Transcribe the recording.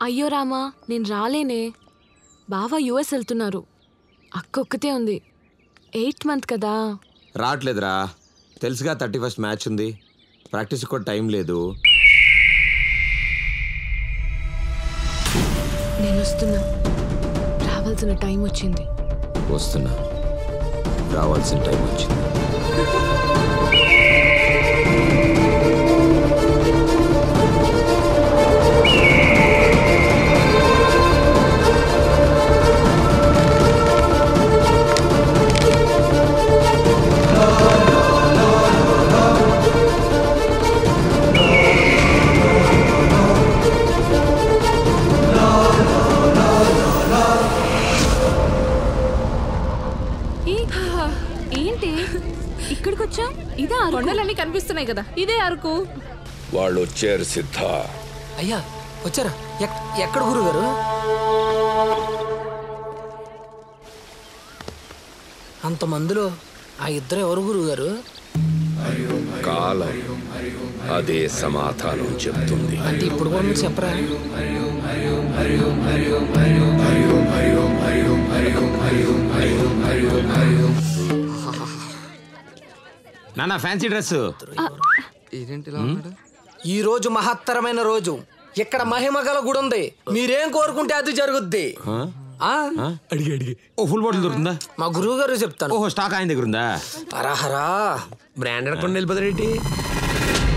అయ్యో రామా నేను రాలేనే బావ యుఎస్ వెళ్తున్నారు అక్క ఒక్కతే ఉంది ఎయిత్ మంత్ కదా రావట్లేదురా తెలుసుగా థర్టీ ఫస్ట్ మ్యాచ్ ఉంది ప్రాక్టీస్ కూడా టైం లేదు నేను వస్తున్నా రావాల్సిన టైం వచ్చింది వస్తున్నా రావాల్సిన టైం వచ్చింది ఏ- ఏంటి ఇక్కడికి వచ్చా ఇదా అరకు? కొండలన్నీ కనిపిస్తున్నాయి కదా ఇదే అరకు వాళ్ళు వచ్చారు సిద్ధ అయ్యా వచ్చారా ఎక్- ఎక్కడ గురుగారు అంతమందిలో ఆ ఇద్దరు ఎవరు గురుగారు కాలం అదే సమాధానం చెప్తుంది అంటే ఇప్పుడు కూడా మీరు చెప్పరా నాన్న ఫ్యాన్సీ డ్రెస్ ఈ రోజు మహత్తరమైన రోజు ఇక్కడ మహిమ గల గుడి ఉంది మీరేం కోరుకుంటే అది జరుగుద్ది ఆ? అడిగి అడిగి ఓ ఫుల్ బాటిల్ దొరుకుతుందా మా గురువు గారు చెప్తాను ఓహో స్టాక్ ఆయన దగ్గర ఉందా హరహరా బ్రాండెడ్ కొన్ని వెళ్ళిపోతాడేంటి